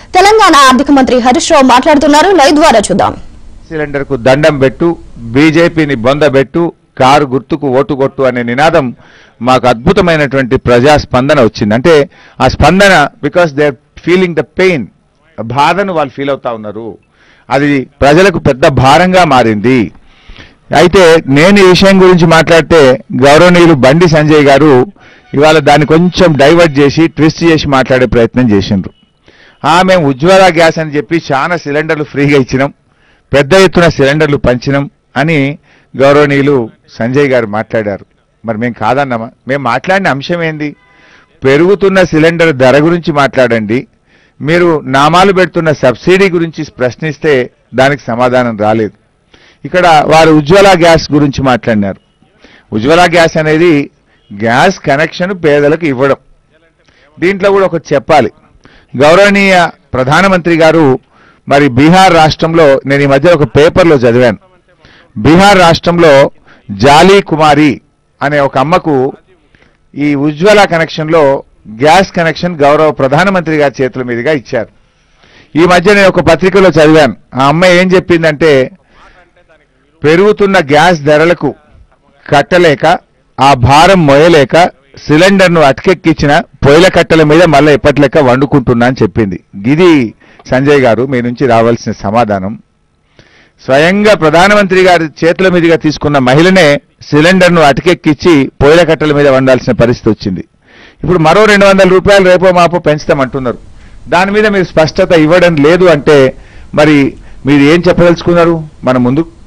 తెలంగాణ ఆర్థిక మంత్రి హరీష్ రావు మాట్లాడుతున్నారు లైవ్ ద్వారా చూద్దాం సిలిండర్ కు దండం పెట్టు బీజేపీని బొందబెట్టు కారు గుర్తుకు ఓటు కొట్టు అనే నినాదం మాకు అద్భుతమైనటువంటి ప్రజా స్పందన వచ్చింది అంటే ఆ స్పందన because they feeling the pain బాధను వాళ్ళు ఫీల్ అవుతా ఉన్నారు అది ప్రజలకు పెద్ద భారంగా మారింది అయితే నేను ఈ విషయం గురించి మాట్లాడితే గౌరవనీయులు బండి సంజయ్ గారు ఇవాళ దాన్ని కొంచెం డైవర్ట్ చేసి ట్విస్ట్ చేసి మాట్లాడే ప్రయత్నం చేసిండ్రు ఆ మేము ఉజ్వల గ్యాస్ అని చెప్పి చాలా సిలిండర్లు ఫ్రీగా ఇచ్చినాం పెద్ద ఎత్తున సిలిండర్లు పంచినాం అని గౌరవనీయులు సంజయ్ గారు మాట్లాడారు మరి మేము కాదన్నామా మేము మాట్లాడిన అంశం ఏంది పెరుగుతున్న సిలిండర్ ధర గురించి మాట్లాడండి మీరు నామాలు పెడుతున్న సబ్సిడీ గురించి ప్రశ్నిస్తే దానికి సమాధానం రాలేదు ఇక్కడ వారు ఉజ్వల గ్యాస్ గురించి మాట్లాడినారు ఉజ్వల గ్యాస్ అనేది గ్యాస్ కనెక్షన్ పేదలకు ఇవ్వడం దీంట్లో కూడా ఒకటి చెప్పాలి గౌరవనీయ ప్రధానమంత్రి గారు మరి బీహార్ రాష్ట్రంలో నేను ఈ మధ్య ఒక పేపర్లో చదివాను బీహార్ రాష్ట్రంలో జాలీ కుమారి అనే ఒక అమ్మకు ఈ ఉజ్వల కనెక్షన్లో గ్యాస్ కనెక్షన్ గౌరవ ప్రధానమంత్రి గారి చేతుల మీదుగా ఇచ్చారు ఈ మధ్య నేను ఒక పత్రికలో చదివాను ఆ అమ్మాయి ఏం చెప్పిందంటే పెరుగుతున్న గ్యాస్ ధరలకు కట్టలేక ఆ భారం మోయలేక సిలిండర్ను అటకెక్కించిన పొయ్యిల కట్టెల మీద మళ్ళీ ఎప్పటిలెక్క వండుకుంటున్నా అని చెప్పింది ఇది సంజయ్ గారు మీ నుంచి రావాల్సిన సమాధానం స్వయంగా ప్రధానమంత్రి గారి చేతుల మీదుగా తీసుకున్న మహిళనే సిలిండర్ను అటకెక్కిచ్చి పొయ్యిల కట్టెల మీద వండాల్సిన పరిస్థితి వచ్చింది ఇప్పుడు మరో రెండు వందల రూపాయలు రేపో మాపో పెంచుతామంటున్నారు దాని మీద మీరు స్పష్టత ఇవ్వడం లేదు అంటే మరి మీరు ఏం చెప్పదలుచుకున్నారు మనం ముందు